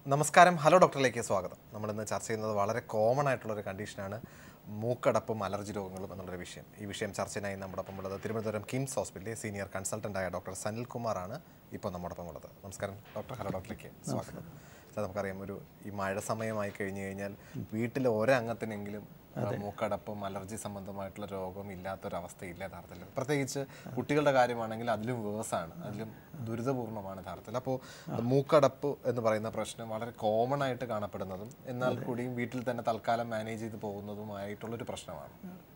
നമസ്കാരം ഹലോ ഡോക്ടറിലേക്ക് സ്വാഗതം നമ്മളിന്ന് ചർച്ച ചെയ്യുന്നത് വളരെ കോമൺ ആയിട്ടുള്ള ഒരു കണ്ടീഷനാണ് മൂക്കടപ്പും അലർജി രോഗങ്ങളും എന്നുള്ളൊരു വിഷയം ഈ വിഷയം ചർച്ചയിനായി നമ്മോടൊപ്പം ഉള്ളത് തിരുവനന്തപുരം കിംസ് ഹോസ്പിറ്റലിലെ സീനിയർ കൺസൾട്ടൻ്റായ ഡോക്ടർ സനിൽ കുമാറാണ് ഇപ്പോൾ നമ്മോടൊപ്പം ഉള്ളത് നമസ്കാരം ഡോക്ടർ ഹലോ ഡോക്ടറിലേക്ക് സ്വാഗതം സാർ നമുക്കറിയാം ഒരു ഈ മഴ സമയമായി കഴിഞ്ഞു കഴിഞ്ഞാൽ വീട്ടിലെ ഒരംഗത്തിനെങ്കിലും മൂക്കടപ്പും അലർജി സംബന്ധമായിട്ടുള്ള രോഗം ഇല്ലാത്തൊരവസ്ഥയില്ല യഥാർത്ഥത്തിൽ പ്രത്യേകിച്ച് കുട്ടികളുടെ കാര്യമാണെങ്കിൽ അതിലും വേഴ്സാണ് അതിലും ദുരിതപൂർണ്ണമാണ് യഥാർത്ഥത്തിൽ അപ്പോൾ മൂക്കടപ്പ് എന്ന് പറയുന്ന പ്രശ്നം വളരെ കോമൺ ആയിട്ട് കാണപ്പെടുന്നതും എന്നാൽ കൂടിയും വീട്ടിൽ തന്നെ തൽക്കാലം മാനേജ് ചെയ്ത് പോകുന്നതുമായിട്ടുള്ളൊരു പ്രശ്നമാണ്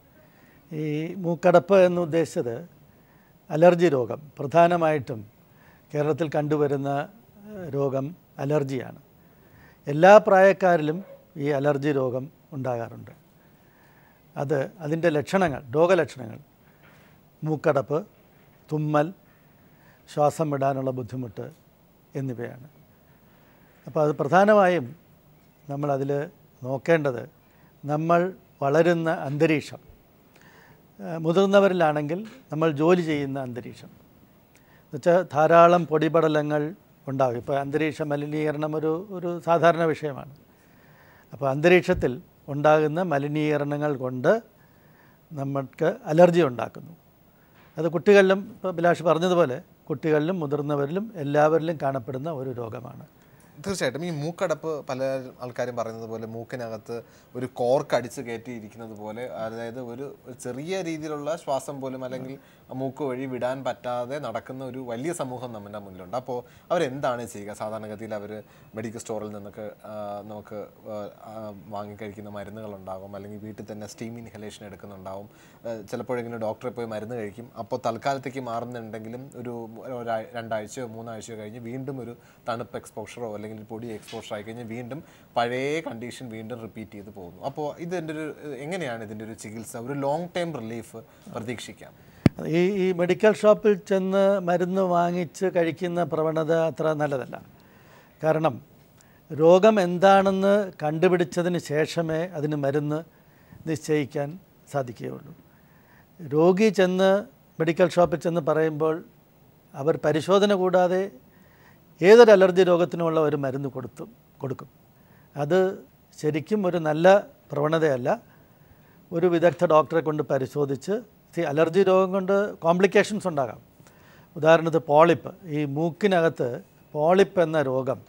ഈ മൂക്കടപ്പ് എന്ന് ഉദ്ദേശിച്ചത് അലർജി രോഗം പ്രധാനമായിട്ടും കേരളത്തിൽ കണ്ടുവരുന്ന ഏഹ്, രോഗം അലർജിയാണ് എല്ലാ പ്രായക്കാരിലും ഈ അലർജി രോഗം ഉണ്ടാകാറുണ്ട് അത് അതിൻ്റെ ലക്ഷണങ്ങൾ രോഗലക്ഷണങ്ങൾ മൂക്കടപ്പ് തുമ്മൽ ശ്വാസം വിടാനുള്ള ബുദ്ധിമുട്ട് എന്നിവയാണ് അപ്പോൾ അത് പ്രധാനമായും നമ്മളതിൽ നോക്കേണ്ടത് നമ്മൾ വളരുന്ന അന്തരീക്ഷം ഏഹ് മുതിർന്നവരിലാണെങ്കിൽ നമ്മൾ ജോലി ചെയ്യുന്ന അന്തരീക്ഷം എന്നുവെച്ചാൽ ധാരാളം പൊടിപടലങ്ങൾ ഉണ്ടാകും ഇപ്പോൾ അന്തരീക്ഷ മലിനീകരണം ഒരു ഒരു സാധാരണ വിഷയമാണ് അപ്പോൾ അന്തരീക്ഷത്തിൽ ഉണ്ടാകുന്ന മലിനീകരണങ്ങൾ കൊണ്ട് നമുക്ക് അലർജി ഉണ്ടാക്കുന്നു അത് കുട്ടികളിലും ഇപ്പോൾ ബിലാഷ് പറഞ്ഞതുപോലെ കുട്ടികളിലും മുതിർന്നവരിലും എല്ലാവരിലും കാണപ്പെടുന്ന ഒരു രോഗമാണ് തീർച്ചയായിട്ടും ഈ മൂക്കടപ്പ് പല ആൾക്കാരും പറയുന്നത് പോലെ മൂക്കിനകത്ത് ഒരു കോർക്ക് അടിച്ച് കയറ്റിയിരിക്കുന്നത് പോലെ അതായത് ഒരു ചെറിയ രീതിയിലുള്ള ശ്വാസം പോലും അല്ലെങ്കിൽ മൂക്ക് വഴി വിടാൻ പറ്റാതെ നടക്കുന്ന ഒരു വലിയ സമൂഹം നമ്മുടെ മുന്നിലുണ്ട് അപ്പോൾ അവരെന്താണ് ചെയ്യുക സാധാരണഗതിയിൽ അവർ മെഡിക്കൽ സ്റ്റോറിൽ നിന്നൊക്കെ ആ, നമുക്ക് ആ, ആ, വാങ്ങിക്കഴിക്കുന്ന മരുന്നുകളുണ്ടാകും അല്ലെങ്കിൽ വീട്ടിൽ തന്നെ സ്റ്റീം ഇൻഹലേഷൻ എടുക്കുന്നുണ്ടാവും ആ, ചിലപ്പോഴെങ്കിലും ഡോക്ടറെ പോയി മരുന്ന് കഴിക്കും അപ്പോൾ തൽക്കാലത്തേക്ക് മാറുന്നുണ്ടെങ്കിലും ഒരു ഒരാ രണ്ടാഴ്ചയോ മൂന്നാഴ്ചയോ കഴിഞ്ഞ് വീണ്ടും ഒരു തണുപ്പ് എക്സ്പോഷറോ അല്ലെങ്കിൽ പൊടി എക്സ്പോഷർ ആയി കഴിഞ്ഞാൽ വീണ്ടും പഴയ കണ്ടീഷൻ വീണ്ടും റിപ്പീറ്റ് ചെയ്ത് പോകുന്നു അപ്പോൾ ഇതിൻ്റെ ഒരു എങ്ങനെയാണ് ഇതിൻ്റെ ഒരു ചികിത്സ ഒരു ലോങ് ടൈം റിലീഫ് പ്രതീക്ഷിക്കാം ഈ ഈ മെഡിക്കൽ ഷോപ്പിൽ ചെന്ന് മരുന്ന് വാങ്ങിച്ച് കഴിക്കുന്ന പ്രവണത അത്ര നല്ലതല്ല കാരണം രോഗം എന്താണെന്ന് കണ്ടുപിടിച്ചതിന് ശേഷമേ അതിന് മരുന്ന് നിശ്ചയിക്കാൻ സാധിക്കുകയുള്ളൂ രോഗി ചെന്ന് മെഡിക്കൽ ഷോപ്പിൽ ചെന്ന് പറയുമ്പോൾ അവർ പരിശോധന കൂടാതെ ഏതൊരു അലർജി രോഗത്തിനുമുള്ള ഒരു മരുന്ന് കൊടുത്തു കൊടുക്കും അത് ശരിക്കും ഒരു നല്ല പ്രവണതയല്ല ഒരു വിദഗ്ധ ഡോക്ടറെ കൊണ്ട് പരിശോധിച്ച് ഈ അലർജി രോഗം കൊണ്ട് കോംപ്ലിക്കേഷൻസ് ഉണ്ടാകാം ഉദാഹരണത്തിന് പോളിപ്പ് ഈ മൂക്കിനകത്ത് പോളിപ്പ് എന്ന രോഗം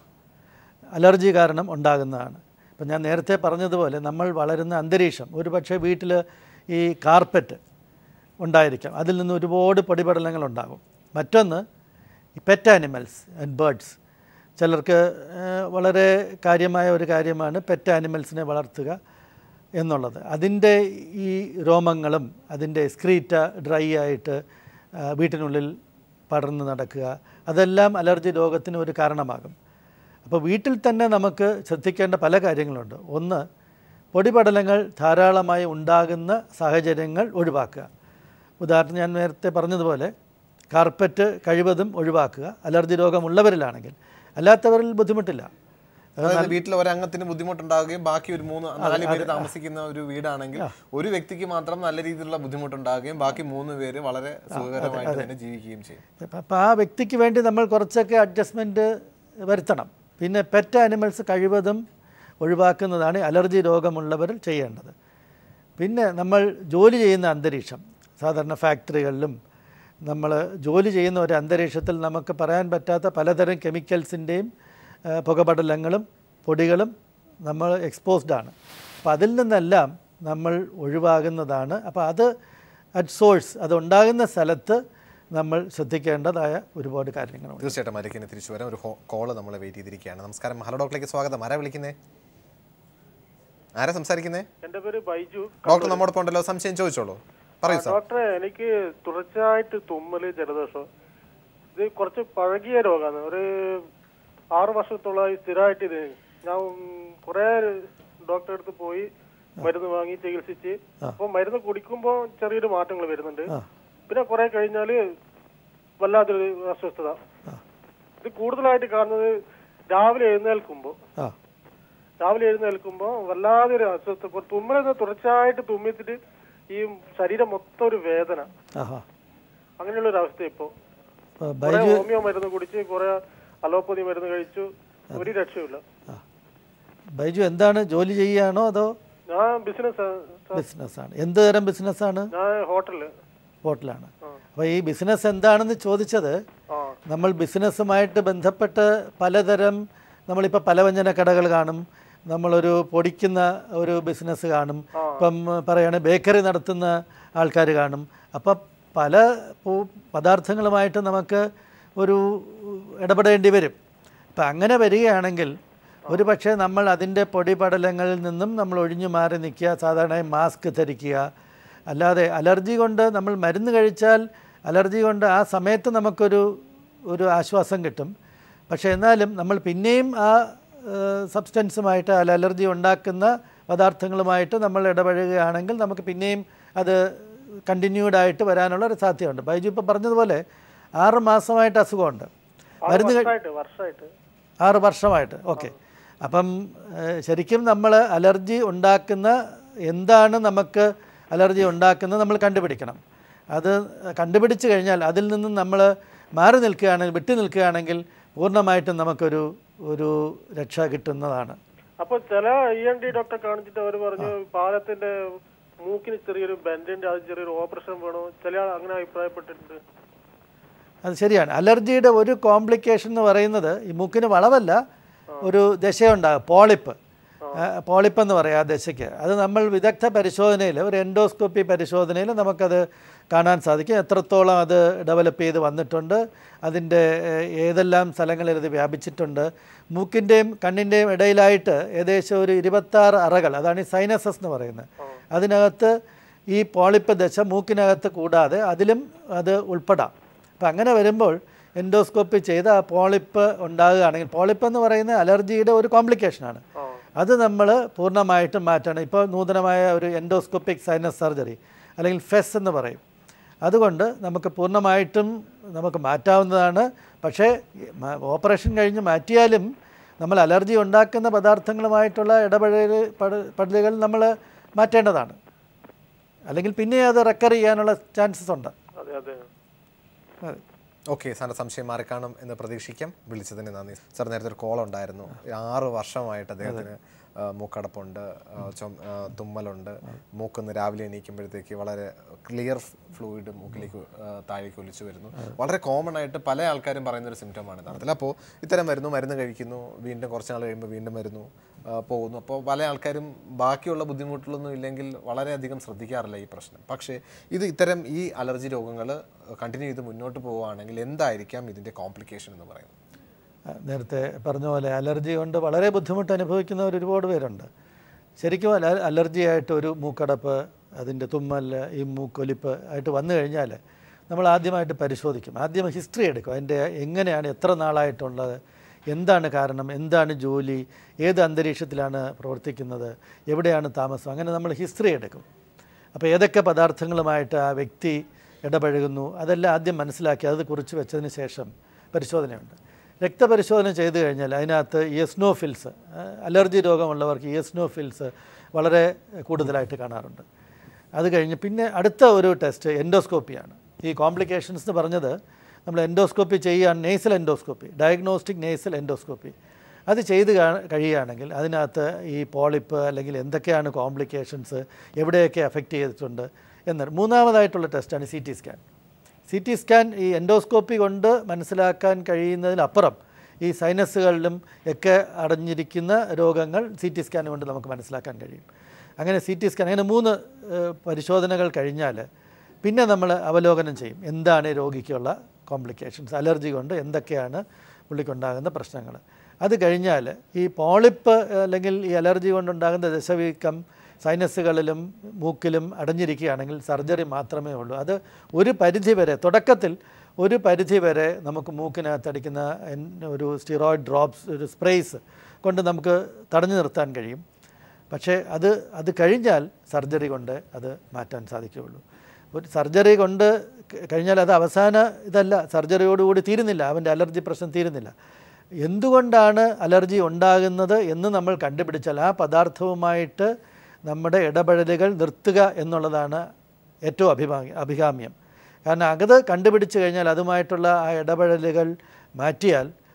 അലർജി കാരണം ഉണ്ടാകുന്നതാണ് ഇപ്പം ഞാൻ നേരത്തെ പറഞ്ഞതുപോലെ നമ്മൾ വളരുന്ന അന്തരീക്ഷം ഒരുപക്ഷെ വീട്ടിൽ ഈ കാർപ്പറ്റ് ഉണ്ടായിരിക്കാം അതിൽ നിന്ന് ഒരുപാട് പൊടിപടലങ്ങൾ ഉണ്ടാകും മറ്റൊന്ന് ഈ പെറ്റ് ആനിമൽസ് ആൻഡ് ബേർഡ്സ് ചിലർക്ക് ഏഹ്, വളരെ കാര്യമായ ഒരു കാര്യമാണ് പെറ്റ് ആനിമൽസിനെ വളർത്തുക എന്നുള്ളത് അതിൻ്റെ ഈ രോമങ്ങളും അതിൻ്റെ എക്സ്ക്രീറ്റ ഡ്രൈ ആയിട്ട് ആ, വീട്ടിനുള്ളിൽ പടർന്ന് നടക്കുക അതെല്ലാം അലർജി രോഗത്തിന് ഒരു കാരണമാകും അപ്പോൾ വീട്ടിൽ തന്നെ നമുക്ക് ശ്രദ്ധിക്കേണ്ട പല കാര്യങ്ങളുണ്ട് ഒന്ന് പൊടിപടലങ്ങൾ ധാരാളമായി ഉണ്ടാകുന്ന സാഹചര്യങ്ങൾ ഒഴിവാക്കുക ഉദാഹരണം ഞാൻ നേരത്തെ പറഞ്ഞതുപോലെ കാർപ്പറ്റ് കഴിവതും ഒഴിവാക്കുക അലർജി രോഗമുള്ളവരിലാണെങ്കിൽ അല്ലാത്തവരിൽ ബുദ്ധിമുട്ടില്ല അതായത് വീട്ടിൽ ഒരംഗത്തിന് ബുദ്ധിമുട്ടുണ്ടാവുകയും ബാക്കി ഒരു മൂന്ന് നാല് പേര് താമസിക്കുന്ന ഒരു വീടാണെങ്കിൽ ഒരു വ്യക്തിക്ക് മാത്രം നല്ല രീതിയിലുള്ള ബുദ്ധിമുട്ടുണ്ടാവുകയും ബാക്കി മൂന്ന് പേര് വളരെ സുഖകരമായിട്ട് തന്നെ ജീവിക്കുകയും ചെയ്യും അപ്പോൾ ആ വ്യക്തിക്ക് വേണ്ടി നമ്മൾ കുറച്ചൊക്കെ അഡ്ജസ്റ്റ്മെൻറ്റ് വരുത്തണം പിന്നെ പെറ്റ് ആനിമൽസ് കഴിവതും ഒഴിവാക്കുന്നതാണ് അലർജി രോഗമുള്ളവർ ചെയ്യേണ്ടത് പിന്നെ നമ്മൾ ജോലി ചെയ്യുന്ന അന്തരീക്ഷം സാധാരണ ഫാക്ടറികളിലും നമ്മൾ ജോലി ചെയ്യുന്ന ഒരു അന്തരീക്ഷത്തിൽ നമുക്ക് പറയാൻ പറ്റാത്ത പലതരം കെമിക്കൽസിൻ്റെയും പുകപടലങ്ങളും പൊടികളും നമ്മൾ എക്സ്പോസ്ഡ് ആണ് അപ്പോൾ അതിൽ നിന്നെല്ലാം നമ്മൾ ഒഴിവാകുന്നതാണ് അപ്പോൾ അത് അറ്റ് സോഴ്സ് അത് ഉണ്ടാകുന്ന സ്ഥലത്ത് നമ്മൾ ശ്രദ്ധിക്കേണ്ടതായ ഒരുപാട് കാര്യങ്ങളുണ്ട് തീർച്ചയായിട്ടും മരിക്കിനെ തിരിച്ചു വരാം ഒരു കോള് നമ്മളെ വെയിറ്റ് ചെയ്തിരിക്കുകയാണ് നമസ്കാരം ഹലോ ഡോക്ടറിലേക്ക് സ്വാഗതം ആരാ വിളിക്കുന്നേ ആരാ സംസാരിക്കുന്നേ എന്റെ പേര് ബൈജു ഡോക്ടർ നമ്മോടൊപ്പം ഉണ്ടല്ലോ സംശയം ചോദിച്ചോളൂ പറയൂ സാർ ഡോക്ടറെ എനിക്ക് തുടർച്ചയായിട്ട് തുമ്മല് ജലദോഷം ഇത് കുറച്ച് പഴകിയ രോഗമാണ് ഒരു ആറു വർഷത്തോളമായി സ്ഥിരമായിട്ട് ഇത് ഞാൻ കുറെ ഡോക്ടറെ അടുത്ത് പോയി മരുന്ന് വാങ്ങി ചികിത്സിച്ച് അപ്പൊ മരുന്ന് കുടിക്കുമ്പോൾ ചെറിയൊരു മാറ്റങ്ങൾ വരുന്നുണ്ട് പിന്നെ കുറെ കഴിഞ്ഞാല് വല്ലാത്തൊരു അസ്വസ്ഥത ഇത് കൂടുതലായിട്ട് കാണുന്നത് രാവിലെ എഴുന്നേൽക്കുമ്പോൾ ആ രാവിലെ എഴുന്നേൽക്കുമ്പോൾ വല്ലാതെ ഒരു അസ്വസ്ഥ ഇപ്പൊ തുമ്മലെന്ന് തുടർച്ചയായിട്ട് തുമ്മിത്തിട്ട് ഈ ശരീരം മൊത്തം ഒരു വേദന ആഹാ അങ്ങനെയുള്ള ഒരു അവസ്ഥ ഇപ്പൊ അപ്പോൾ കുറെ ബൈജു ഹോമിയോ മരുന്ന് കുടിച്ച് കുറെ അലോപ്പതി മരുന്ന് കഴിച്ചു ഒരു രക്ഷയില്ല ആ ബൈജു എന്താണ് ജോലി ചെയ്യുകയാണോ അതോ ഞാൻ ബിസിനസ് ബിസിനസ്സാണ് എന്ത് തരം ബിസിനസ്സാണ് ഞാൻ ഹോട്ടലില് ഹോട്ടലാണ് അപ്പോൾ ഈ ബിസിനസ് എന്താണെന്ന് ചോദിച്ചത് ആ നമ്മൾ ബിസിനസ്സുമായിട്ട് ബന്ധപ്പെട്ട് പലതരം നമ്മളിപ്പോൾ പലവ്യഞ്ജന കടകൾ കാണും നമ്മളൊരു പൊടിക്കുന്ന ഒരു ബിസിനസ് കാണും ഇപ്പം പറയുകയാണെങ്കിൽ ബേക്കറി നടത്തുന്ന ആൾക്കാർ കാണും അപ്പം പല പൂ- പദാർത്ഥങ്ങളുമായിട്ട് നമുക്ക് ഒരു ഇടപെടേണ്ടി വരും അപ്പം അങ്ങനെ വരികയാണെങ്കിൽ ഒരു പക്ഷേ നമ്മൾ അതിൻ്റെ പൊടിപടലങ്ങളിൽ നിന്നും നമ്മൾ ഒഴിഞ്ഞു മാറി നിൽക്കുക സാധാരണയായി മാസ്ക് ധരിക്കുക അല്ലാതെ അലർജി കൊണ്ട് നമ്മൾ മരുന്ന് കഴിച്ചാൽ അലർജി കൊണ്ട് ആ സമയത്ത് നമുക്കൊരു ഒരു ആശ്വാസം കിട്ടും പക്ഷേ എന്നാലും നമ്മൾ പിന്നെയും ആ സബ്സ്റ്റൻസുമായിട്ട് അല്ല അലർജി ഉണ്ടാക്കുന്ന പദാർത്ഥങ്ങളുമായിട്ട് നമ്മൾ ഇടപഴകുകയാണെങ്കിൽ നമുക്ക് പിന്നെയും അത് കണ്ടിന്യൂഡ് ആയിട്ട് വരാനുള്ള ഒരു സാധ്യതയുണ്ട് ബൈജു ഇപ്പോൾ പറഞ്ഞതുപോലെ ആറ് മാസമായിട്ട് അസുഖമുണ്ട് ആറ് മരുന്ന് കഴി- വർഷമായിട്ട് വർഷമായിട്ട് ആറ് വർഷമായിട്ട് ഓക്കെ അപ്പം ഏഹ്, ശരിക്കും നമ്മൾ അലർജി ഉണ്ടാക്കുന്ന എന്താണ് നമുക്ക് അലർജി ഉണ്ടാക്കുന്നത് നമ്മൾ കണ്ടുപിടിക്കണം അത് കണ്ടുപിടിച്ച് കഴിഞ്ഞാൽ അതിൽ നിന്നും നമ്മൾ മാറി നിൽക്കുകയാണെങ്കിൽ വിട്ടു നിൽക്കുകയാണെങ്കിൽ പൂർണ്ണമായിട്ടും നമുക്കൊരു ഒരു രക്ഷ കിട്ടുന്നതാണ് അപ്പൊ ചില ഇ എൻ ഡി ഡോക്ടറെ കാണിച്ചിട്ട് അവർ പറഞ്ഞു പാലത്തിന്റെ മൂക്കിന് ചെറിയൊരു ബെൻഡിന്റെ അത് ചെറിയൊരു ഓപ്പറേഷൻ വേണോ ചില ആൾ അങ്ങനെ അഭിപ്രായപ്പെട്ടിട്ടുണ്ട് അത് ശരിയാണ് അലർജിയുടെ ഒരു കോംപ്ലിക്കേഷൻ എന്ന് പറയുന്നത് ഈ മൂക്കിന് വളവല്ല ഒരു ദശയുണ്ടാകും പോളിപ്പ് ആ, പോളിപ്പ് എന്ന് പറയാം ആ ദശയ്ക്ക് അത് നമ്മൾ വിദഗ്ധ പരിശോധനയിൽ ഒരു എൻഡോസ്കോപ്പി പരിശോധനയിൽ നമുക്കത് കാണാൻ സാധിക്കും എത്രത്തോളം അത് ഡെവലപ്പ് ചെയ്ത് വന്നിട്ടുണ്ട് അതിൻ്റെ ഏഹ്, ഏതെല്ലാം സ്ഥലങ്ങളിൽ ഇത് വ്യാപിച്ചിട്ടുണ്ട് മൂക്കിൻ്റെയും കണ്ണിൻ്റെയും ഇടയിലായിട്ട് ഏകദേശം ഒരു ഇരുപത്താറ് അറകൾ അതാണ് ഈ സൈനസസ് എന്ന് പറയുന്നത് അതിനകത്ത് ഈ പോളിപ്പ് ദശ മൂക്കിനകത്ത് കൂടാതെ അതിലും അത് ഉൾപ്പെടാം അപ്പം അങ്ങനെ വരുമ്പോൾ എൻഡോസ്കോപ്പി ചെയ്ത് ആ പോളിപ്പ് ഉണ്ടാകുകയാണെങ്കിൽ പോളിപ്പ് എന്ന് പറയുന്നത് അലർജിയുടെ ഒരു കോംപ്ലിക്കേഷനാണ് അത് നമ്മൾ പൂർണ്ണമായിട്ടും മാറ്റണം ഇപ്പോൾ നൂതനമായ ഒരു എൻഡോസ്കോപ്പിക് സൈനസ് സർജറി അല്ലെങ്കിൽ ഫെസ് എന്ന് പറയും അതുകൊണ്ട് നമുക്ക് പൂർണ്ണമായിട്ടും നമുക്ക് മാറ്റാവുന്നതാണ് പക്ഷേ മ- ഓപ്പറേഷൻ കഴിഞ്ഞ് മാറ്റിയാലും നമ്മൾ അലർജി ഉണ്ടാക്കുന്ന പദാർത്ഥങ്ങളുമായിട്ടുള്ള ഇടപെടൽ പട- പടലുകൾ നമ്മൾ മാറ്റേണ്ടതാണ് അല്ലെങ്കിൽ പിന്നെ അത് റെക്കർ ചെയ്യാനുള്ള ചാൻസസ് ഉണ്ട് അതെ അതെ അതെ ഓക്കെ സാറിൻ്റെ സംശയം മാറിക്കാണും എന്ന് പ്രതീക്ഷിക്കാം വിളിച്ചതിന് നന്ദി സാർ നേരത്തെ ഒരു കോൾ ഉണ്ടായിരുന്നു ആറ് വർഷമായിട്ട് അദ്ദേഹത്തിന് ആ, മൂക്കടപ്പുണ്ട് ആ, ചുമ ആ, തുമ്മലുണ്ട് മൂക്കുന്ന് രാവിലെ എണീക്കുമ്പോഴത്തേക്ക് വളരെ ക്ലിയർ ഫ്ലൂയിഡ് മൂക്കിലേക്ക് ആ, താഴേക്ക് ഒലിച്ചു വരുന്നു വളരെ കോമൺ ആയിട്ട് പല ആൾക്കാരും പറയുന്ന ഒരു സിംറ്റമാണ് യഥാർത്ഥത്തിൽ അപ്പോൾ ഇത്തരം വരുന്നു മരുന്ന് കഴിക്കുന്നു വീണ്ടും കുറച്ച് നാൾ കഴിയുമ്പോൾ വീണ്ടും വരുന്നു ആ, പോകുന്നു അപ്പോൾ പല ആൾക്കാരും ബാക്കിയുള്ള ബുദ്ധിമുട്ടുകളൊന്നും ഇല്ലെങ്കിൽ വളരെയധികം ശ്രദ്ധിക്കാറില്ല ഈ പ്രശ്നം പക്ഷേ ഇത് ഇത്തരം ഈ അലർജി രോഗങ്ങൾ കണ്ടിന്യൂ ചെയ്ത് മുന്നോട്ട് പോവുകയാണെങ്കിൽ എന്തായിരിക്കാം ഇതിൻ്റെ കോംപ്ലിക്കേഷൻ എന്ന് പറയുന്നത് ആ, നേരത്തെ പറഞ്ഞ പോലെ അലർജി കൊണ്ട് വളരെ ബുദ്ധിമുട്ട് അനുഭവിക്കുന്നവർ ഒരുപാട് പേരുണ്ട് ശരിക്കും അല അലർജി ആയിട്ട് ഒരു മൂക്കടപ്പ് അതിൻ്റെ തുമ്മൽ ഈ മൂക്കൊലിപ്പ് ആയിട്ട് വന്നു കഴിഞ്ഞാൽ നമ്മൾ ആദ്യമായിട്ട് പരിശോധിക്കും ആദ്യം ഹിസ്റ്ററി എടുക്കും അതിൻ്റെ എങ്ങനെയാണ് എത്ര നാളായിട്ടുള്ളത് എന്താണ് കാരണം എന്താണ് ജോലി ഏത് അന്തരീക്ഷത്തിലാണ് പ്രവർത്തിക്കുന്നത് എവിടെയാണ് താമസം അങ്ങനെ നമ്മൾ ഹിസ്റ്ററി എടുക്കും അപ്പോൾ ഏതൊക്കെ പദാർത്ഥങ്ങളുമായിട്ട് ആ വ്യക്തി ഇടപഴകുന്നു അതെല്ലാം ആദ്യം മനസ്സിലാക്കി അത് കുറിച്ച് വെച്ചതിന് ശേഷം പരിശോധനയുണ്ട് രക്തപരിശോധന ചെയ്തു കഴിഞ്ഞാൽ അതിനകത്ത് ഇയസ്നോഫിൽസ് അലർജി രോഗമുള്ളവർക്ക് ഇയസ്നോഫിൽസ് വളരെ കൂടുതലായിട്ട് കാണാറുണ്ട് അത് കഴിഞ്ഞ് പിന്നെ അടുത്ത ഒരു ടെസ്റ്റ് എൻഡോസ്കോപ്പിയാണ് ഈ കോംപ്ലിക്കേഷൻസ് എന്ന് പറഞ്ഞത് നമ്മൾ എൻഡോസ്കോപ്പി ചെയ്യുകയാണ് nasal endoscopy diagnostic nasal endoscopy അത് ചെയ്ത് കാ- കഴിയുകയാണെങ്കിൽ അതിനകത്ത് ഈ പോളിപ്പ് അല്ലെങ്കിൽ എന്തൊക്കെയാണ് കോംപ്ലിക്കേഷൻസ് എവിടെയൊക്കെ എഫക്റ്റ് ചെയ്തിട്ടുണ്ട് എന്ന് മൂന്നാമതായിട്ടുള്ള ടെസ്റ്റാണ് C T scan C T scan ഈ എൻഡോസ്കോപ്പി കൊണ്ട് മനസ്സിലാക്കാൻ കഴിയുന്നതിനപ്പുറം ഈ സൈനസുകളിലും ഒക്കെ അടഞ്ഞിരിക്കുന്ന രോഗങ്ങൾ സി ടി സ്കാൻ കൊണ്ട് നമുക്ക് മനസ്സിലാക്കാൻ കഴിയും അങ്ങനെ സി ടി സ്കാൻ അങ്ങനെ മൂന്ന് ഏഹ്, പരിശോധനകൾ കഴിഞ്ഞാൽ പിന്നെ നമ്മൾ അവലോകനം ചെയ്യും എന്താണ് ഈ രോഗിക്കുള്ള കോംപ്ലിക്കേഷൻസ് അലർജി കൊണ്ട് എന്തൊക്കെയാണ് പുള്ളിക്കുണ്ടാകുന്ന പ്രശ്നങ്ങൾ അത് കഴിഞ്ഞാൽ ഈ പോളിപ്പ് അല്ലെങ്കിൽ ഈ അലർജി കൊണ്ടുണ്ടാകുന്ന ദശവീക്കം സൈനസുകളിലും മൂക്കിലും അടഞ്ഞിരിക്കുകയാണെങ്കിൽ സർജറി മാത്രമേ ഉള്ളൂ അത് ഒരു പരിധി വരെ തുടക്കത്തിൽ ഒരു പരിധി വരെ നമുക്ക് മൂക്കിനകത്തടിക്കുന്ന എൻ- ഒരു സ്റ്റിറോയിഡ് ഡ്രോപ്സ് ഒരു സ്പ്രേസ് കൊണ്ട് നമുക്ക് തടഞ്ഞു നിർത്താൻ കഴിയും പക്ഷേ അത് അത് കഴിഞ്ഞാൽ സർജറി കൊണ്ട് അത് മാറ്റാൻ സാധിക്കുകയുള്ളൂ ഒരു സർജറി കൊണ്ട് ക- കഴിഞ്ഞാൽ അത് അവസാന ഇതല്ല സർജറിയോടുകൂടി തീരുന്നില്ല അവൻ്റെ അലർജി പ്രശ്നം തീരുന്നില്ല എന്തുകൊണ്ടാണ് അലർജി ഉണ്ടാകുന്നത് എന്ന് നമ്മൾ കണ്ടുപിടിച്ചാൽ ആ പദാർത്ഥവുമായിട്ട് നമ്മുടെ ഇടപെടലുകൾ നിർത്തുക എന്നുള്ളതാണ് ഏറ്റവും അഭിമാ അഭികാമ്യം കാരണം അത് കണ്ടുപിടിച്ച് കഴിഞ്ഞാൽ അതുമായിട്ടുള്ള ആ ഇടപെടലുകൾ മാറ്റിയാൽ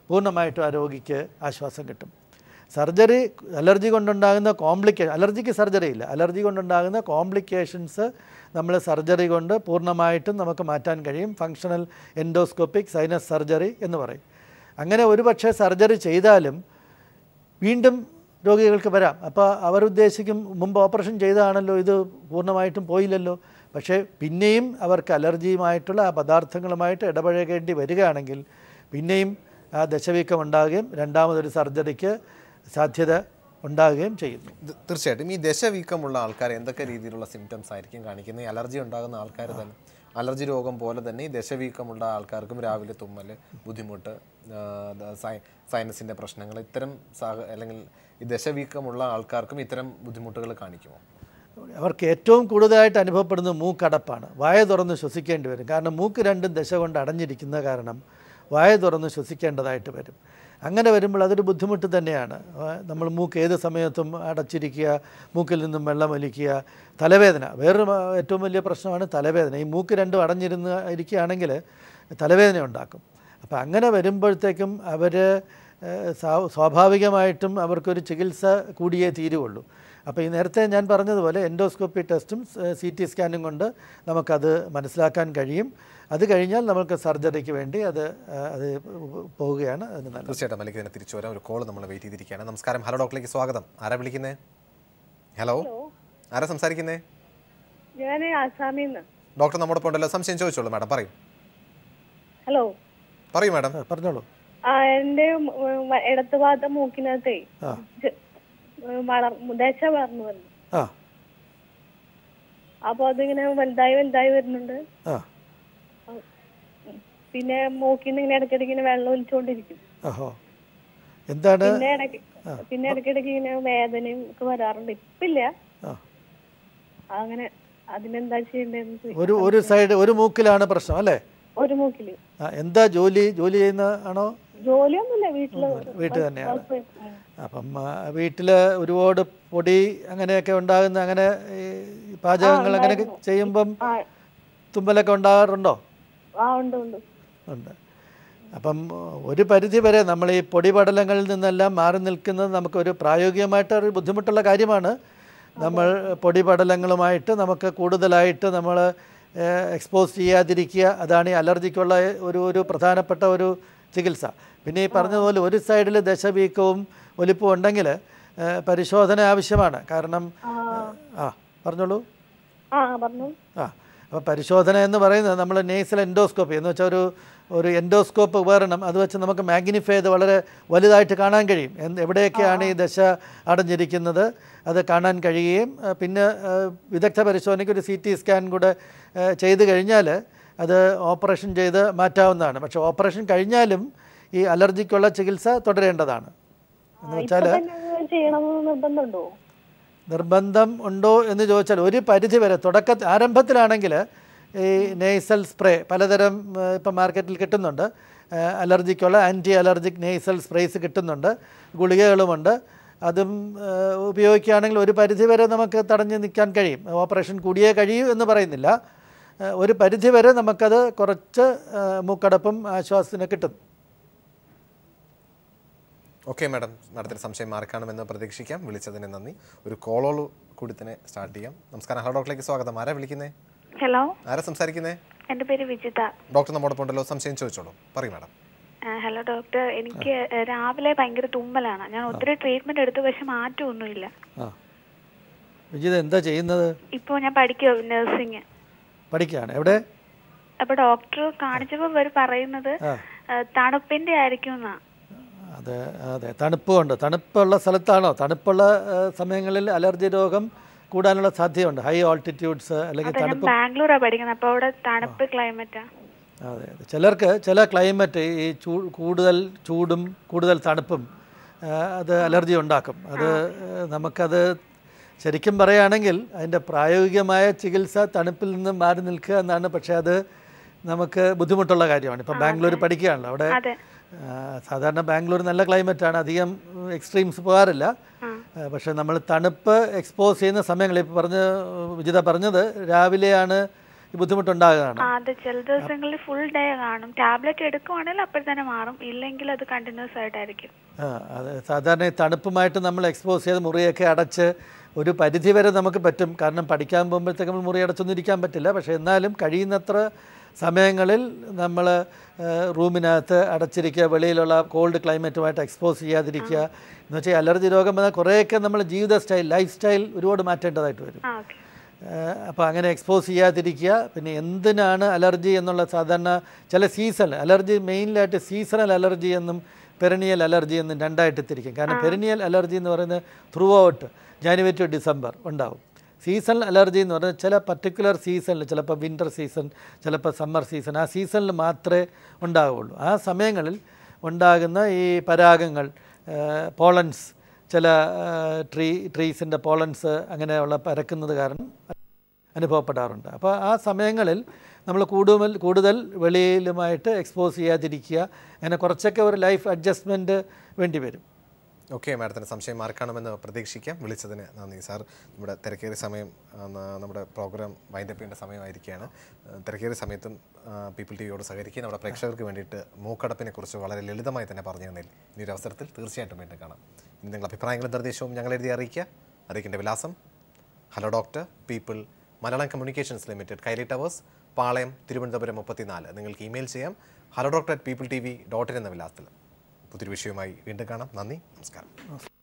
പൂർണ്ണമായിട്ടും ആ രോഗിക്ക് ആശ്വാസം കിട്ടും സർജറി അലർജി കൊണ്ടുണ്ടാകുന്ന കോംപ്ലിക്കേ അലർജിക്ക് സർജറി ഇല്ല അലർജി കൊണ്ടുണ്ടാകുന്ന കോംപ്ലിക്കേഷൻസ് നമ്മൾ സർജറി കൊണ്ട് പൂർണ്ണമായിട്ടും നമുക്ക് മാറ്റാൻ കഴിയും ഫങ്ഷണൽ എൻഡോസ്കോപ്പിക് സൈനസ് സർജറി എന്ന് പറയും അങ്ങനെ ഒരുപക്ഷെ സർജറി ചെയ്താലും വീണ്ടും രോഗികൾക്ക് വരാം അപ്പോൾ അവർ ഉദ്ദേശിക്കും മുമ്പ് ഓപ്പറേഷൻ ചെയ്തതാണല്ലോ ഇത് പൂർണ്ണമായിട്ടും പോയില്ലല്ലോ പക്ഷേ പിന്നെയും അവർക്ക് അലർജിയുമായിട്ടുള്ള ആ പദാർത്ഥങ്ങളുമായിട്ട് ഇടപഴകേണ്ടി വരികയാണെങ്കിൽ പിന്നെയും ആ ദശവീക്കം ഉണ്ടാകുകയും രണ്ടാമതൊരു സർജറിക്ക് സാധ്യത ഉണ്ടാകുകയും ചെയ്യുന്നു ഇത് തീർച്ചയായിട്ടും ഈ ദശവീക്കമുള്ള ആൾക്കാർ എന്തൊക്കെ രീതിയിലുള്ള സിംറ്റംസ് ആയിരിക്കും കാണിക്കുന്നത് ഈ അലർജി ഉണ്ടാകുന്ന ആൾക്കാർ തന്നെ അലർജി രോഗം പോലെ തന്നെ ഈ ദശവീക്കമുള്ള ആൾക്കാർക്കും രാവിലെ തുമ്മൽ ബുദ്ധിമുട്ട് ആ, ദ- സൈ- സൈനസിൻ്റെ പ്രശ്നങ്ങൾ ഇത്തരം സാഹ അല്ലെങ്കിൽ ഈ ദശവീക്കമുള്ള ആൾക്കാർക്കും ഇത്തരം ബുദ്ധിമുട്ടുകൾ കാണിക്കുമോ അവർക്ക് ഏറ്റവും കൂടുതലായിട്ട് അനുഭവപ്പെടുന്നത് മൂക്കടപ്പാണ് വായ തുറന്ന് ശ്വസിക്കേണ്ടി വരും കാരണം മൂക്ക് രണ്ടും ദശ കൊണ്ട് അടഞ്ഞിരിക്കുന്ന കാരണം വായ തുറന്ന് ശ്വസിക്കേണ്ടതായിട്ട് വരും അങ്ങനെ വരുമ്പോൾ അതൊരു ബുദ്ധിമുട്ട് തന്നെയാണ് ആ, നമ്മൾ മൂക്ക് ഏത് സമയത്തും അടച്ചിരിക്കുക മൂക്കിൽ നിന്നും വെള്ളം വലിക്കുക തലവേദന വേറൊരു ആ, ഏറ്റവും വലിയ പ്രശ്നമാണ് തലവേദന ഈ മൂക്ക് രണ്ടും അടഞ്ഞിരുന്ന് ഇരിക്കുകയാണെങ്കിൽ തലവേദന ഉണ്ടാക്കും അപ്പോൾ അങ്ങനെ വരുമ്പോഴത്തേക്കും അവർ സ്വാഭാവികമായിട്ടും അവർക്കൊരു ചികിത്സ കൂടിയേ തീരുവുള്ളൂ അപ്പോൾ ഈ നേരത്തെ ഞാൻ പറഞ്ഞതുപോലെ എൻഡോസ്കോപ്പി ടെസ്റ്റും സി ടി സ്കാനും കൊണ്ട് നമുക്കത് മനസ്സിലാക്കാൻ കഴിയും അത് കഴിഞ്ഞാൽ നമുക്ക് സർജറിക്ക് വേണ്ടി അത് ആ, അത് പോവുകയാണ് അതിന് നല്ലത് തീർച്ചയായിട്ടും മലിക്ക് തന്നെ തിരിച്ചു വരാം ഒരു കോൾ നമ്മൾ വെയിറ്റ് ചെയ്തിരിക്കുകയാണ് നമസ്കാരം ഹലോ ഡോക്ടറിലേക്ക് സ്വാഗതം ആരാ വിളിക്കുന്നേ ഹലോ ആരാ സംസാരിക്കുന്നേ ഞാൻ ആസാമിൽ നിന്ന് ഡോക്ടർ നമ്മുടെ ഉണ്ടല്ലോ സംശയം ചോദിച്ചോളൂ മാഡം പറയൂ ഹലോ പറയൂ മാഡം ആ, പറഞ്ഞോളൂ ആ എന്റെ ഇടത്ത് ഭാഗത്തെ മൂക്കിനകത്തേ ആ ചെ- വളർ ദശ വളർന്നു വന്നു ആ അപ്പൊ അതിങ്ങനെ വലുതായി വലുതായി വരുന്നുണ്ട് ആ പിന്നെ മൂക്കിന്ന് ഇങ്ങനെ ഇടയ്ക്കിടയ്ക്ക് ഇങ്ങനെ വെള്ളം ഒലിച്ചുകൊണ്ടിരിക്കും ഓഹോ എന്താണ് പിന്നെ ഇടയ്ക്ക് പിന്നെ ഇടയ്ക്കിടയ്ക്ക് ഇങ്ങനെ വേദനയും ഒക്കെ വരാറുണ്ട് ഇപ്പില്ല ആ അങ്ങനെ അതിനെന്താ ചെയ്യേണ്ടതെന്ന് ചോദിക്കും ഒരു ഒരു സൈഡ് ഒരു മൂക്കിലാണ് പ്രശ്നം അല്ലേ ഒരു മൂക്കില് ആ എന്താ ജോലി ജോലി ചെയ്യുന്ന ആണോ ജോലിയൊന്നുമില്ല വീട്ടില് വീട്ടിൽ തന്നെയാണ് ഹൗസ് ഉം. അപ്പം വീട്ടിൽ ഒരുപാട് പൊടി അങ്ങനെയൊക്കെ ഉണ്ടാകുന്ന അങ്ങനെ ഈ പാചകങ്ങൾ അങ്ങനെയൊക്കെ ചെയ്യുമ്പം ആ തുമ്മലൊക്കെ ഉണ്ടാകാറുണ്ടോ ആ ഉണ്ട് ഉണ്ട് ഉണ്ട് അപ്പം ഒരു പരിധി വരെ നമ്മൾ ഈ പൊടിപടലങ്ങളിൽ നിന്നെല്ലാം മാറി നിൽക്കുന്നത് നമുക്കൊരു പ്രായോഗികമായിട്ട് ഒരു ബുദ്ധിമുട്ടുള്ള കാര്യമാണ് നമ്മൾ പൊടിപടലങ്ങളുമായിട്ട് നമുക്ക് കൂടുതലായിട്ട് നമ്മൾ എക്സ്പോസ് ചെയ്യാതിരിക്കുക അതാണ് ഈ അലർജിക്കുള്ള ഒരു ഒരു പ്രധാനപ്പെട്ട ഒരു ചികിത്സ പിന്നെ ഈ പറഞ്ഞതുപോലെ ഒരു സൈഡിൽ ദശവീക്കവും ഒലിപ്പും ഉണ്ടെങ്കിൽ ഏഹ്, പരിശോധന ആവശ്യമാണ് കാരണം ആ പറഞ്ഞോളൂ ആ പറഞ്ഞു ആ അപ്പോൾ പരിശോധന എന്ന് പറയുന്നത് നമ്മൾ നേസൽ എൻഡോസ്കോപ്പി എന്ന് വെച്ചാൽ ഒരു ഒരു എൻഡോസ്കോപ്പ് ഉപകരണം അത് വെച്ച് നമുക്ക് മാഗ്നിഫൈ ചെയ്ത് വളരെ വലുതായിട്ട് കാണാൻ കഴിയും എന്ത് എവിടെയൊക്കെയാണ് ഈ ദശ അടഞ്ഞിരിക്കുന്നത് അത് കാണാൻ കഴിയുകയും ആ, പിന്നെ ആ, വിദഗ്ധ പരിശോധനയ്ക്ക് ഒരു സി ടി സ്കാൻ കൂടെ ആ, ചെയ്ത് കഴിഞ്ഞാൽ അത് ഓപ്പറേഷൻ ചെയ്ത് മാറ്റാവുന്നതാണ് പക്ഷേ ഓപ്പറേഷൻ കഴിഞ്ഞാലും ഈ അലർജിക്കുള്ള ചികിത്സ തുടരേണ്ടതാണ് എന്ന് വെച്ചാൽ ഇപ്പൊ തന്നെ അത് ചെയ്യണമെന്ന് നിർബന്ധമുണ്ടോ നിർബന്ധം ഉണ്ടോ എന്ന് ചോദിച്ചാൽ ഒരു പരിധി വരെ തുടക്ക ആരംഭത്തിലാണെങ്കിൽ ഈ നെയ്സൽ സ്പ്രേ പലതരം ഏഹ്, ഇപ്പം മാർക്കറ്റിൽ കിട്ടുന്നുണ്ട് ഏഹ്, അലർജിക്കുള്ള ആൻറ്റി അലർജിക് നെയ്സൽ സ്പ്രേസ് കിട്ടുന്നുണ്ട് ഗുളികകളുമുണ്ട് അതും ഏഹ്, ഉപയോഗിക്കുകയാണെങ്കിൽ ഒരു പരിധി വരെ നമുക്ക് തടഞ്ഞു നിൽക്കാൻ കഴിയും ഓപ്പറേഷൻ കൂടിയേ കഴിയൂ എന്ന് പറയുന്നില്ല ഏഹ്, ഒരു പരിധി വരെ നമുക്കത് കുറച്ച് ഏഹ്, മൂക്കടപ്പും ആശ്വാസത്തിന് കിട്ടും ഓക്കെ മാഡം മാഡത്തിന് സംശയം മാറിക്കാണുമെന്ന് പ്രതീക്ഷിക്കാം വിളിച്ചതിന് നന്ദി ഒരു കോളോൾ കൂടി തന്നെ സ്റ്റാർട്ട് ചെയ്യാം നമസ്കാരം ഹലോ ഡോക്ടറിലേക്ക് സ്വാഗതം ആരാ വിളിക്കുന്നേ ഹലോ ആരാ സംസാരിക്കുന്നേ എൻ്റെ പേര് വിജിത ഡോക്ടർ നമ്മുടെ ഉണ്ടല്ലോ സംശയം ചോദിച്ചോളൂ പറയൂ മാഡം ആ, ഹലോ ഡോക്ടർ എനിക്ക് ഏ, രാവിലെ ഭയങ്കര തുമ്മലാണ് ഞാൻ ഒത്തിരി ട്രീറ്റ്മെന്റ് എടുത്തു പക്ഷെ മാറ്റമൊന്നുമില്ല ആ വിജിത എന്താ ചെയ്യുന്നത് ഇപ്പോൾ ഞാൻ പഠിക്കുക നഴ്സിംഗ് പഠിക്കുകയാണ് എവിടെ അപ്പോൾ ഡോക്ടർ കാണിച്ചപ്പോൾ ഇവർ പറയുന്നത് ആ ഏ, തണുപ്പിന്റെ ആയിരിക്കും എന്നാ അതെ അതെ തണുപ്പുണ്ട് തണുപ്പുള്ള സ്ഥലത്താണോ തണുപ്പുള്ള ആ, സമയങ്ങളിൽ അലർജി രോഗം കൂടാനുള്ള സാധ്യതയുണ്ട് ഹൈ ഓൾട്ടിറ്റ്യൂഡ്സ് അല്ലെങ്കിൽ അതെ ഞാൻ തണുപ്പ് ബാംഗ്ലൂരാണ് പഠിക്കുന്നത് അപ്പോൾ അവിടെ തണുപ്പ് ക്ലൈമറ്റാ അതെ അതെ ചിലർക്ക് ചില ക്ലൈമറ്റ് ഈ ചൂ കൂടുതൽ ചൂടും കൂടുതൽ തണുപ്പും ആ, അത് അലർജി ഉണ്ടാക്കും അത് ആ, നമുക്കത് ശരിക്കും പറയുകയാണെങ്കിൽ അതിൻ്റെ പ്രായോഗികമായ ചികിത്സ തണുപ്പിൽ നിന്ന് മാറി നിൽക്കുക എന്നാണ് പക്ഷേ അത് നമുക്ക് ബുദ്ധിമുട്ടുള്ള കാര്യമാണ് ഇപ്പം ബാംഗ്ലൂർ പഠിക്കുകയാണല്ലോ അവിടെ അതെ ആ, സാധാരണ ബാംഗ്ലൂർ നല്ല ക്ലൈമറ്റാണ് അധികം എക്സ്ട്രീംസ് പോകാറില്ല ആ, പക്ഷേ നമ്മൾ തണുപ്പ് എക്സ്പോസ് ചെയ്യുന്ന സമയങ്ങൾ ഇപ്പോൾ പറഞ്ഞ് വിജിത പറഞ്ഞത് രാവിലെയാണ് ഈ ബുദ്ധിമുട്ടുണ്ടാകുകയാണ് ആ അതെ ചില ദിവസങ്ങളിൽ ഫുൾ ഡേ കാണും ടാബ്ലറ്റ് എടുക്കുവാണെങ്കിൽ അപ്പോൾ തന്നെ മാറും ഇല്ലെങ്കിൽ അത് കണ്ടിന്യൂസ് ആയിട്ടായിരിക്കും ആ അത് സാധാരണ ഈ തണുപ്പുമായിട്ട് നമ്മൾ എക്സ്പോസ് ചെയ്ത് മുറിയൊക്കെ അടച്ച് ഒരു പരിധി വരെ നമുക്ക് പറ്റും കാരണം പഠിക്കാൻ പോകുമ്പോഴത്തേക്ക് നമ്മൾ മുറി അടച്ചൊന്നും ഇരിക്കാൻ പറ്റില്ല പക്ഷേ എന്നാലും കഴിയുന്നത്ര സമയങ്ങളിൽ നമ്മൾ റൂമിനകത്ത് അടച്ചിരിക്കുക വെളിയിലുള്ള കോൾഡ് ക്ലൈമറ്റുമായിട്ട് എക്സ്പോസ് ചെയ്യാതിരിക്കുക എന്ന് വെച്ചാൽ അലർജി രോഗം വന്നാൽ കുറേയൊക്കെ നമ്മൾ ജീവിത സ്റ്റൈൽ ലൈഫ് സ്റ്റൈൽ ഒരുപാട് മാറ്റേണ്ടതായിട്ട് വരും ആ ഓക്കെ അപ്പോൾ അങ്ങനെ എക്സ്പോസ് ചെയ്യാതിരിക്കുക പിന്നെ എന്തിനാണ് അലർജി എന്നുള്ള സാധാരണ ചില സീസൺ അലർജി മെയിനിലായിട്ട് സീസണൽ അലർജി എന്നും പെരണിയൽ അലർജി എന്നും രണ്ടായിട്ട് തിരിക്കും കാരണം പെരണിയൽ അലർജി എന്ന് പറയുന്നത് throughout January to December ഉണ്ടാവും സീസണൽ അലർജി എന്ന് പറഞ്ഞാൽ ചില പർട്ടിക്കുലർ സീസണിൽ ചിലപ്പോൾ വിൻ്റർ സീസൺ ചിലപ്പോൾ സമ്മർ സീസൺ ആ സീസണിൽ മാത്രമേ ഉണ്ടാവുകയുള്ളൂ ആ സമയങ്ങളിൽ ഉണ്ടാകുന്ന ഈ പരാഗങ്ങൾ പോളൻസ് ചില ട്രീ ട്രീസിൻ്റെ പോളൻസ് അങ്ങനെയുള്ള പരക്കുന്നത് കാരണം അനുഭവപ്പെടാറുണ്ട് അപ്പോൾ ആ സമയങ്ങളിൽ നമ്മൾ കൂടുതൽ കൂടുതൽ വെളിയിലുമായിട്ട് എക്സ്പോസ് ചെയ്യാതിരിക്കുക അങ്ങനെ കുറച്ചൊക്കെ ഒരു ലൈഫ് അഡ്ജസ്റ്റ്മെൻറ്റ് വേണ്ടി വരും ഓക്കെ മാഡത്തിന് സംശയം മാർക്കാണമെന്ന് പ്രതീക്ഷിക്കാം വിളിച്ചതിന് നന്ദി സാർ നമ്മുടെ തിരക്കേറിയ സമയം ആ, ന- നമ്മുടെ പ്രോഗ്രാം വൈൻഡപ്പ് ചെയ്യേണ്ട സമയമായിരിക്കുകയാണ് ആ, തിരക്കേറിയ സമയത്തും പീപ്പിൾ ടി വിയോട് സഹകരിക്കുക നമ്മുടെ പ്രേക്ഷകർക്ക് വേണ്ടിയിട്ട് മൂക്കടപ്പിനെ കുറിച്ച് വളരെ ലളിതമായി തന്നെ പറഞ്ഞു തന്നതിൽ ഇനി ഒരു അവസരത്തിൽ തീർച്ചയായിട്ടും വീണ്ടും കാണാം ഇനി നിങ്ങളുടെ അഭിപ്രായങ്ങളും നിർദ്ദേശവും ഞങ്ങൾ എഴുതി അറിയിക്കുക അറിയിക്കേണ്ട വിലാസം hello doctor People Malayalam communications limited Kairali towers Palayam Thiruvananthapuram മുപ്പത്തിനാല് നിങ്ങൾക്ക് ഇമെയിൽ ചെയ്യാം hello doctor at People T V dot in എന്ന വിലാസത്തിൽ പുതിയൊരു വിഷയവുമായി വീണ്ടും കാണാം നന്ദി നമസ്കാരം